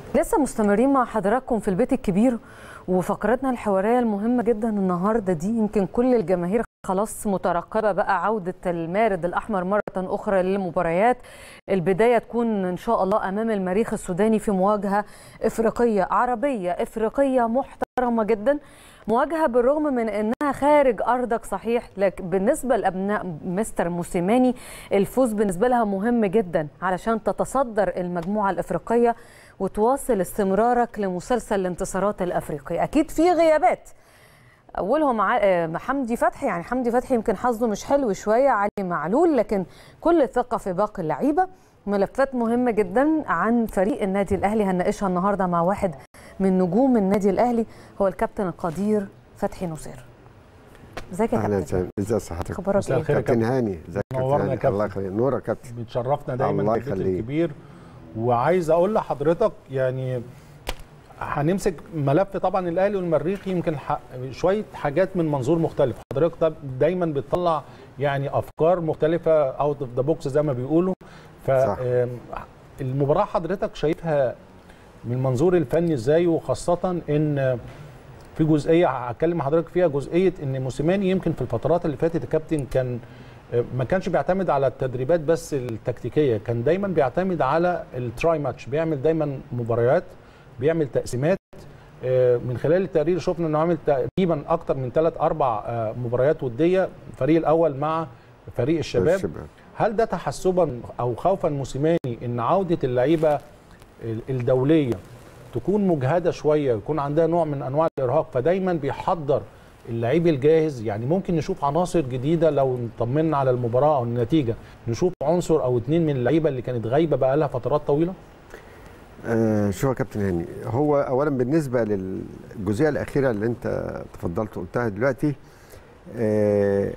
لسه مستمرين مع حضراتكم في البيت الكبير وفقرتنا الحواريه المهمه جدا النهارده دي يمكن كل الجماهير خلاص مترقبه بقى عوده المارد الاحمر مره اخرى للمباريات البدايه تكون ان شاء الله امام المريخ السوداني في مواجهه افريقيه عربيه افريقيه محترمه جدا مواجهه بالرغم من انها خارج ارضك صحيح لكن بالنسبه لابناء مستر موسيماني الفوز بالنسبه لها مهم جدا علشان تتصدر المجموعه الافريقيه وتواصل استمرارك لمسلسل الانتصارات الافريقي اكيد في غيابات اولهم حمدي فتحي يعني حمدي فتحي يمكن حظه مش حلو شويه علي معلول لكن كل الثقه في باقي اللعيبه ملفات مهمه جدا عن فريق النادي الاهلي هنناقشها النهارده مع واحد من نجوم النادي الاهلي هو الكابتن القدير فتحي نصير ازيك يا اهلا كابتن وسهلا ازي صحتك اخبارك مساء ايه الخير يا كابتن كابتن. هاني ازيك يا نورنا كابتن يا كابتن. الله يخليك نورك يا كابتن بتشرفنا دايما الله في البيت يخليك. الكبير وعايز اقول لحضرتك يعني هنمسك ملف طبعا الاهلي والمريخ يمكن ح- شويه حاجات من منظور مختلف حضرتك طب دايما بتطلع يعني افكار مختلفه اوت اوف ذا بوكس زي ما بيقولوا صح. فالمباراه حضرتك شايفها من المنظور الفني ازاي وخاصه ان في جزئيه هتكلم مع حضرتك فيها جزئيه ان موسيماني يمكن في الفترات اللي فاتت الكابتن كان ما كانش بيعتمد على التدريبات بس التكتيكيه كان دايما بيعتمد على التراي ماتش بيعمل دايما مباريات بيعمل تقسيمات آه، من خلال التقرير شفنا انه عامل تقريبا اكتر من ثلاث اربع آه، مباريات وديه الفريق الاول مع فريق الشباب الشباب. هل ده تحسبا او خوفا موسيماني ان عوده اللعيبه ال- الدوليه تكون مجهده شويه يكون عندها نوع من انواع الارهاق فدايما بيحضر اللعيب الجاهز يعني ممكن نشوف عناصر جديده لو طمنا على المباراه او النتيجه نشوف عنصر او اتنين من اللعيبه اللي كانت غايبه بقى لها فترات طويله آه شو يا كابتن هاني هو اولا بالنسبه للجزئيه الاخيره اللي انت تفضلت قلتها دلوقتي آه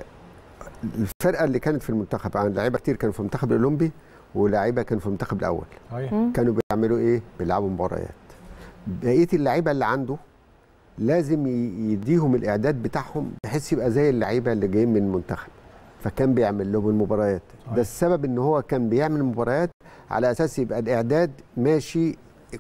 الفرقه اللي كانت في المنتخب عن لعيبه كتير كانوا في المنتخب الاولمبي ولاعيبه كانوا في المنتخب الاول صحيح كانوا بيعملوا ايه بيلعبوا مباريات بقيه اللعيبه اللي عنده لازم ي- يديهم الاعداد بتاعهم بحيث يبقى زي اللعيبه اللي جايين من المنتخب فكان بيعمل لهم المباريات صحيح. ده السبب ان هو كان بيعمل مباريات على اساس يبقى الاعداد ماشي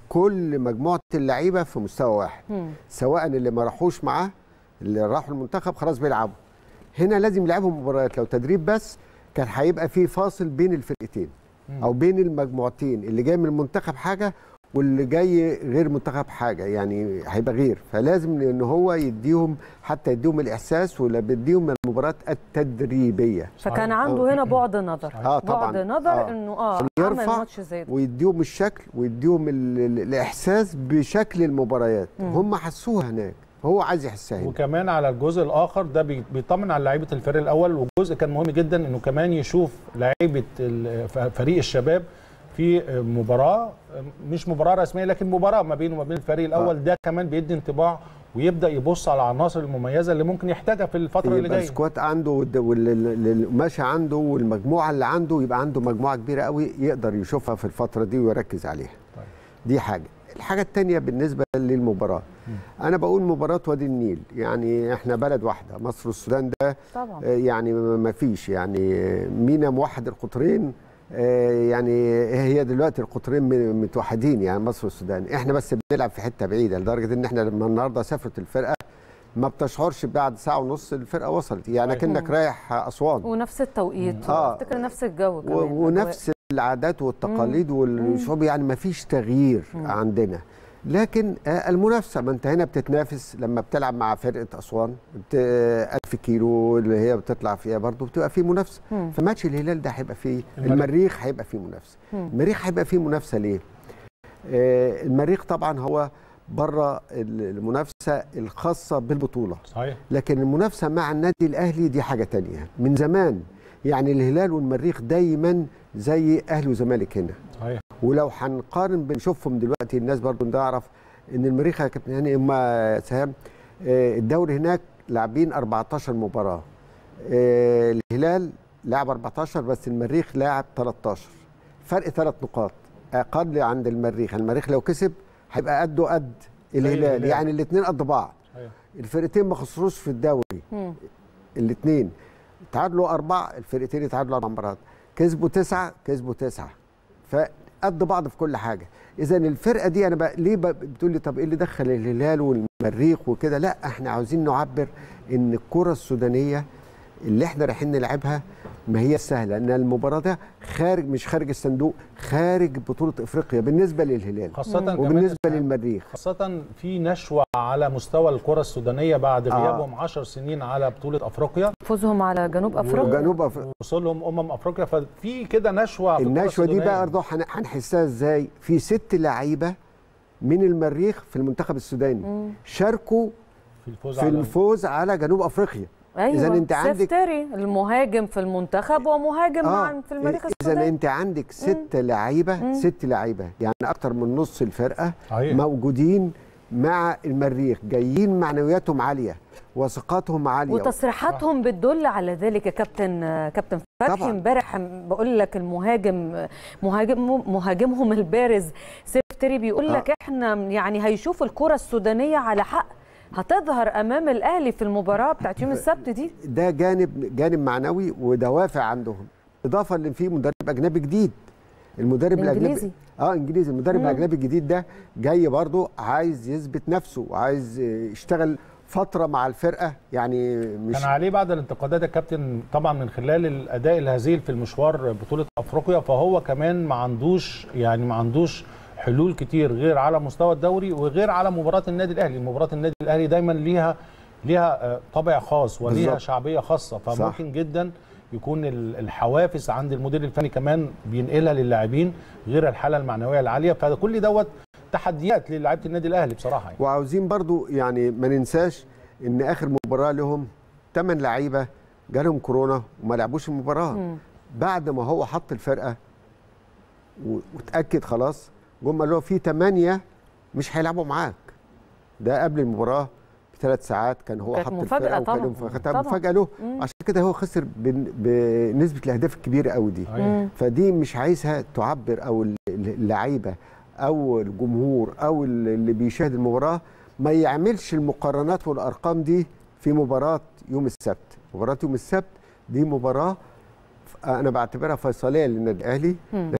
كل مجموعه اللعيبه في مستوى واحد مم. سواء اللي ما راحوش معاه اللي راحوا المنتخب خلاص بيلعبوا هنا لازم يلعبوا مباريات لو تدريب بس كان هيبقى في فاصل بين الفرقتين مم. او بين المجموعتين اللي جاي من المنتخب حاجه واللي جاي غير منتخب حاجه يعني هيبقى غير فلازم ان هو يديهم حتى يديهم الاحساس ولا بيديهم المباريات التدريبيه فكان صحيح. عنده هنا بعد نظر اه طبعا بعد نظر آه. انه اه عشان عمل يرفع ماتش زي ده ويديهم الشكل ويديهم ال- ال- الاحساس بشكل المباريات مم. هم حسوها هناك هو عايز يحسها هنا وكمان على الجزء الاخر ده بي- بيطمن على لعيبه الفريق الاول وجزء كان مهم جدا انه كمان يشوف لعيبه ال- ف- فريق الشباب في مباراه مش مباراه رسميه لكن مباراه ما بينه وما بين الفريق الاول ده كمان بيدي انطباع ويبدا يبص على العناصر المميزه اللي ممكن يحتاجها في الفتره اللي يبقى جايه السكوات عنده والد- وال- والقماشه عنده والمجموعه اللي عنده يبقى عنده مجموعه كبيره قوي يقدر يشوفها في الفتره دي ويركز عليها طيب. دي حاجه الحاجه الثانيه بالنسبه للمباراه انا بقول مباراه وادي النيل يعني احنا بلد واحده مصر والسودان ده طبعا آه، يعني ما فيش يعني آه، مينا موحد القطرين آه، يعني هي دلوقتي القطرين م- متوحدين يعني مصر والسودان احنا بس بنلعب في حته بعيده لدرجه ان احنا لما النهارده سافرت الفرقه ما بتشعرش بعد ساعه ونص الفرقه وصلت يعني أيوة. كأنك رايح اسوان ونفس التوقيت آه. افتكر نفس الجو و- كمان ونفس العادات والتقاليد والشعوب يعني ما فيش تغيير عندنا لكن آه، المنافسه ما انت هنا بتتنافس لما بتلعب مع فرقه اسوان بت... 1000 كيلو اللي هي بتطلع فيها برضه بتبقى فيه منافسه مم. فماتش الهلال ده هيبقى فيه المريخ. المريخ هيبقى فيه منافسه مم. المريخ هيبقى فيه منافسه ليه آه، المريخ طبعا هو بره المنافسه الخاصه بالبطوله صحيح لكن المنافسه مع النادي الاهلي دي حاجه تانية من زمان يعني الهلال والمريخ دايما زي اهلي وزمالك هنا صحيح ولو هنقارن بنشوفهم دلوقتي الناس برضو نعرف ان المريخ يا كابتن هاني هم سهام آه، الدوري هناك لاعبين 14 مباراه آه، الهلال لاعب 14 بس المريخ لاعب 13 فرق ثلاث نقاط اقل عند المريخ المريخ لو كسب هيبقى قده قد الهلال الهلال. يعني الاثنين قد بعض صحيح الفرقتين ما خسروش في الدوري مم. الاثنين تعادلوا أربعة الفرقتين يتعادلوا أربع مرات كسبوا تسعة كسبوا تسعة فقد بعض في كل حاجة اذا الفرقه دي انا بقى ليه بقى بتقول لي طب ايه اللي دخل الهلال والمريخ وكده لا احنا عاوزين نعبر ان الكره السودانيه اللي احنا رايحين نلعبها ما هي سهله ان المباراه ده خارج مش خارج الصندوق خارج بطوله افريقيا بالنسبه للهلال خاصة كمان وبالنسبه إسلام، للمريخ خاصة في نشوة على مستوى الكرة السودانية بعد آه. غيابهم 10 سنين على بطولة أفريقيا فوزهم على جنوب افريقيا وجنوب أفريقيا. وصولهم أمم أفريقيا ففي كده نشوة في الكرة النشوه دي السودانية. بقى برضه هن- هنحسها ازاي في ست لعيبه من المريخ في المنتخب السوداني شاركوا في الفوز في على الفوز على جنوب افريقيا ايوه إذا أنت عندك- سيفتري المهاجم في المنتخب ومهاجم معا في المريخ اذا السوداني انت عندك ست لعيبه ست لعيبه يعني اكتر من نص الفرقه صحيح. موجودين مع المريخ جايين معنوياتهم عاليه وثقاتهم عاليه وتصريحاتهم بتدل على ذلك يا كابتن كابتن فتحي طبعاً. امبارح بقول لك المهاجم مهاجم مهاجمهم البارز سيفتري بيقول آه. لك احنا يعني هيشوف الكره السودانيه على حق هتظهر امام الاهلي في المباراه بتاعت يوم السبت دي ده جانب جانب معنوي ودوافع عندهم اضافه ان في مدرب اجنبي جديد المدرب إنجليزي. الاجنبي اه انجليزي المدرب الاجنبي الجديد ده جاي برضه عايز يثبت نفسه وعايز يشتغل فتره مع الفرقه يعني مش كان عليه بعد الانتقادات يا كابتن طبعا من خلال الاداء الهزيل في المشوار بطوله افريقيا فهو كمان ما عندوش يعني ما عندوش حلول كتير غير على مستوى الدوري وغير على مباراه النادي الاهلي مباراه النادي الاهلي دايما ليها ليها آه، طابع خاص وليها بالظبط. شعبيه خاصه صح. فممكن جدا يكون ال- الحوافز عند المدير الفني كمان بينقلها للاعبين غير الحاله المعنويه العاليه فكل دوت تحديات للاعيبه النادي الاهلي بصراحه يعني. وعاوزين برضو يعني ما ننساش ان اخر مباراه لهم ثمان لعيبه جالهم كورونا وما لعبوش المباراه بعد ما هو حط الفرقه و- وتاكد خلاص جم قالوا له في ثمانيه مش هيلعبوا معاك ده قبل المباراه بثلاث ساعات كان هو كانت حط مفاجأة الفرقه طبعاً. وكان طبعاً. مفاجاه له عشان كده هو خسر بن- بنسبه الاهداف الكبيره قوي دي أيوة. فدي مش عايزها تعبر او ال- اللعيبه او الجمهور او ال- اللي بيشاهد المباراه ما يعملش المقارنات والارقام دي في مباراه يوم السبت مباراه يوم السبت دي مباراه انا بعتبرها فيصليه للنادي الاهلي